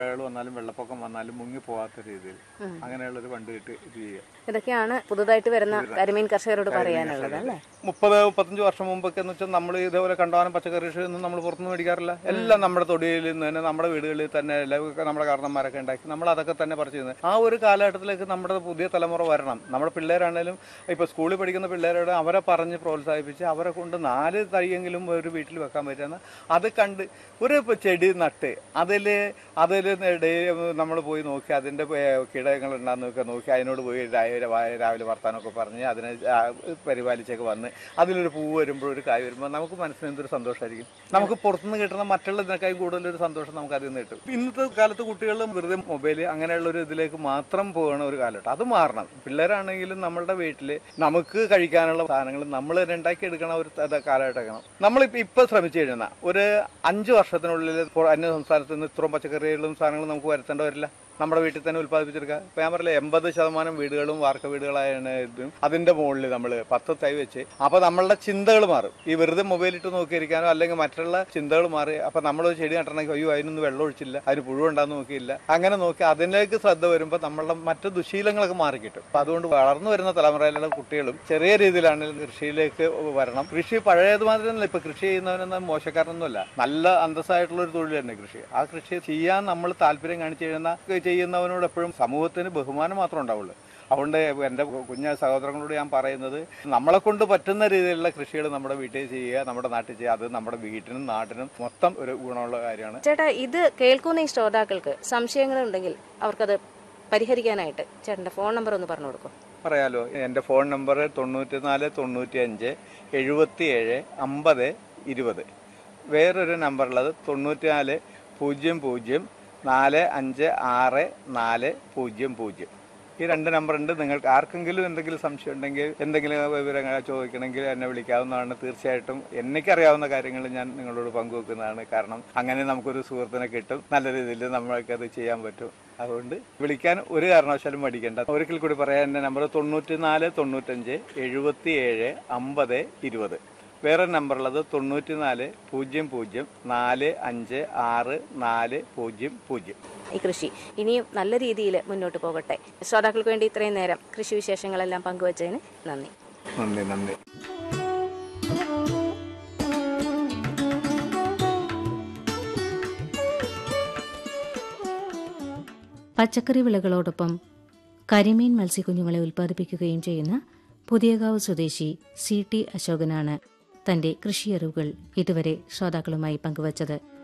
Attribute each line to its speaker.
Speaker 1: മഴകൾ വന്നാലും വെള്ളപ്പൊക്കം വന്നാലും മുങ്ങി പോകാത്ത രീതിയിൽ അങ്ങനെയുള്ള ഒരു ഫണ്ട് കിട്ടി ഇത് ചെയ്യുക
Speaker 2: ഇതൊക്കെയാണ് പുതുതായിട്ട് വരുന്ന കരിമീൻ കർഷകരോട് പറയാനുള്ളത് അല്ലേ
Speaker 1: മുപ്പത് മുപ്പത്തഞ്ച് വർഷം മുമ്പൊക്കെ എന്ന് വെച്ചാൽ നമ്മൾ ഇതേപോലെ കണ്ടവാനം പച്ചക്കറി കൃഷി ഒന്നും നമ്മൾ പുറത്തുനിന്ന് മേടിക്കാറില്ല എല്ലാം നമ്മുടെ തൊടിയിൽ നിന്ന് തന്നെ നമ്മുടെ വീടുകളിൽ തന്നെ എല്ലാം ഒക്കെ നമ്മുടെ കാരണന്മാരൊക്കെ ഉണ്ടാക്കി നമ്മൾ അതൊക്കെ തന്നെ പറിച്ചു ചെയ്യുന്നത് ആ ഒരു കാലഘട്ടത്തിലേക്ക് നമ്മുടെ പുതിയ തലമുറ വരണം നമ്മുടെ പിള്ളേരാണേലും ഇപ്പോൾ സ്കൂളിൽ പഠിക്കുന്ന പിള്ളേരോട് അവരെ പറഞ്ഞ് പ്രോത്സാഹിപ്പിച്ച് അവരെ കൊണ്ട് നാല് തൈയെങ്കിലും ഒരു വീട്ടിൽ വെക്കാൻ പറ്റുന്ന അത് കണ്ട് ഒരു ഇപ്പൊ ചെടി നട്ട് അതിൽ അതിൽ നമ്മൾ പോയി നോക്കി അതിൻ്റെ കീടങ്ങൾ ഉണ്ടാകുന്നൊക്കെ നോക്കി അതിനോട് പോയി രാവിലെ രാവിലെ വർത്താനമൊക്കെ പറഞ്ഞ് അതിനെ ആ, പരിപാലിച്ചൊക്കെ വന്ന് അതിലൊരു പൂവ് വരുമ്പോൾ ഒരു കായ് വരുമ്പോൾ നമുക്ക് മനസ്സിന് എന്തൊരു സന്തോഷമായിരിക്കും നമുക്ക് പുറത്തുനിന്ന് കിട്ടുന്ന മറ്റുള്ളതിനേക്കാളും കൂടുതലൊരു സന്തോഷം നമുക്ക് അതിൽ നിന്ന് കിട്ടും ഇന്നത്തെ കാലത്ത് കുട്ടികൾ വെറുതെ മൊബൈൽ അങ്ങനെയുള്ള ഒരു ഇതിലേക്ക് മാത്രം പോകുന്ന ഒരു കാലഘട്ടം അത് മാറണം പിള്ളേരാണെങ്കിലും നമ്മളുടെ വീട്ടിൽ നമുക്ക് കഴിക്കാനുള്ള സാധനങ്ങൾ നമ്മൾ തന്നെ ഉണ്ടാക്കി എടുക്കണ ഒരു ത- കാലഘട്ടമാണ് നമ്മളിപ്പോൾ ഇപ്പം ശ്രമിച്ചു കഴിഞ്ഞാൽ ഒരു അഞ്ച് വർഷത്തിനുള്ളിൽ ഇപ്പോൾ അന്യ സംസ്ഥാനത്ത് നിന്ന് ഇത്രയും പച്ചക്കറികളും സാധനങ്ങളും നമുക്ക് വരുത്തേണ്ട വരില്ല നമ്മുടെ വീട്ടിൽ തന്നെ ഉൽപ്പാദിപ്പിച്ചെടുക്കുക ഇപ്പം ഞാൻ പറഞ്ഞില്ല എൺപത് ശതമാനം വീടുകളും വാർക്ക വീടുകളായാണ് ഇതും അതിന്റെ മുകളിൽ നമ്മൾ പത്ത് തൈ വെച്ച് അപ്പൊ നമ്മളുടെ ചിന്തകൾ മാറും ഈ വെറുതെ മൊബൈൽ ഇട്ട് നോക്കിയിരിക്കാനോ അല്ലെങ്കിൽ മറ്റുള്ള ചിന്തകൾ മാറി അപ്പൊ നമ്മൾ ചെടി നട്ടണമെങ്കിൽ അയ്യോ അതിനൊന്നും വെള്ളം ഒഴിച്ചില്ല അതിന് പുഴുണ്ടാന്ന് നോക്കിയില്ല അങ്ങനെ നോക്കി അതിലേക്ക് ശ്രദ്ധ വരുമ്പോൾ നമ്മളുടെ മറ്റു ദുശീലങ്ങളൊക്കെ മാറി കിട്ടും അപ്പൊ അതുകൊണ്ട് വളർന്നു വരുന്ന തലമുറയിലുള്ള കുട്ടികളും ചെറിയ രീതിയിലാണെങ്കിലും കൃഷിയിലേക്ക് വരണം കൃഷി പഴയത് മാതിരി അല്ല ഇപ്പൊ കൃഷി ചെയ്യുന്നവനൊന്നും മോശക്കാരനൊന്നുമല്ല നല്ല അന്തസ്സായിട്ടുള്ള ഒരു തൊഴിൽ തന്നെ കൃഷി ആ കൃഷി ചെയ്യാൻ നമ്മൾ താല്പര്യം കാണിച്ചു കഴിയുന്ന ചെയ്യുന്നവനോട് എപ്പോഴും സമൂഹത്തിന് ബഹുമാനം മാത്രമേ ഉണ്ടാവുള്ളൂ അതുകൊണ്ട് എൻ്റെ കുഞ്ഞ സഹോദരങ്ങളോട് ഞാൻ പറയുന്നത് നമ്മളെ കൊണ്ട് പറ്റുന്ന രീതിയിലുള്ള കൃഷികൾ നമ്മുടെ വീട്ടിൽ ചെയ്യുക നമ്മുടെ നാട്ടിൽ ചെയ്യുക അത് നമ്മുടെ വീട്ടിനും നാട്ടിനും മൊത്തം ഒരു ഗുണമുള്ള കാര്യമാണ്
Speaker 2: ചേട്ടാ ഇത് കേൾക്കുന്ന ഈ ശ്രോതാക്കൾക്ക് സംശയങ്ങളുണ്ടെങ്കിൽ അവർക്കത് പരിഹരിക്കാനായിട്ട് ചേട്ടന്റെ ഫോൺ നമ്പർ ഒന്ന് പറഞ്ഞു കൊടുക്കും
Speaker 1: പറയാലോ എൻ്റെ ഫോൺ നമ്പർ തൊണ്ണൂറ്റി നാല് തൊണ്ണൂറ്റി അഞ്ച് എഴുപത്തി ഏഴ് അമ്പത് ഇരുപത് വേറൊരു നമ്പറുള്ളത് തൊണ്ണൂറ്റി നാല് പൂജ്യം പൂജ്യം നാല് അഞ്ച് ആറ് നാല് പൂജ്യം പൂജ്യം ഈ രണ്ട് നമ്പറുണ്ട് നിങ്ങൾക്ക് ആർക്കെങ്കിലും എന്തെങ്കിലും സംശയം ഉണ്ടെങ്കിൽ എന്തെങ്കിലും വിവരങ്ങൾ ചോദിക്കണമെങ്കിൽ എന്നെ വിളിക്കാവുന്നതാണ് തീർച്ചയായിട്ടും എനിക്കറിയാവുന്ന കാര്യങ്ങൾ ഞാൻ നിങ്ങളോട് പങ്കുവെക്കുന്നതാണ് കാരണം അങ്ങനെ നമുക്കൊരു സുഹൃത്തിനെ കിട്ടും നല്ല രീതിയിൽ നമ്മൾക്കത് ചെയ്യാൻ പറ്റും അതുകൊണ്ട് വിളിക്കാൻ ഒരു കാരണവശാലും മടിക്കേണ്ട ഒരിക്കൽ കൂടി പറയാൻ എൻ്റെ നമ്പർ തൊണ്ണൂറ്റി നാല് തൊണ്ണൂറ്റഞ്ച് എഴുപത്തി ഏഴ് അമ്പത് ഇരുപത് വേറെ നമ്പറുള്ളത് തൊണ്ണൂറ്റി നാല് പൂജ്യം പൂജ്യം നാല് അഞ്ച് ആറ് നാല് പൂജ്യം പൂജ്യം
Speaker 2: ഈ കൃഷി ഇനിയും നല്ല രീതിയിൽ മുന്നോട്ട് പോകട്ടെ ശ്രോതാക്കൾക്ക് വേണ്ടി ഇത്രയും നേരം കൃഷി വിശേഷങ്ങളെല്ലാം പങ്കുവച്ചതിന് നന്ദി
Speaker 1: നന്ദി നന്ദി
Speaker 3: പച്ചക്കറി വിളകളോടൊപ്പം കരിമീൻ മത്സ്യക്കുഞ്ഞുങ്ങളെ ഉൽപ്പാദിപ്പിക്കുകയും ചെയ്യുന്ന പുതിയകാവ് സ്വദേശി സി ടി അശോകനാണ് തന്റെ കൃഷിയറിവുകൾ ഇതുവരെ ശ്രോതാക്കളുമായി പങ്കുവച്ചത്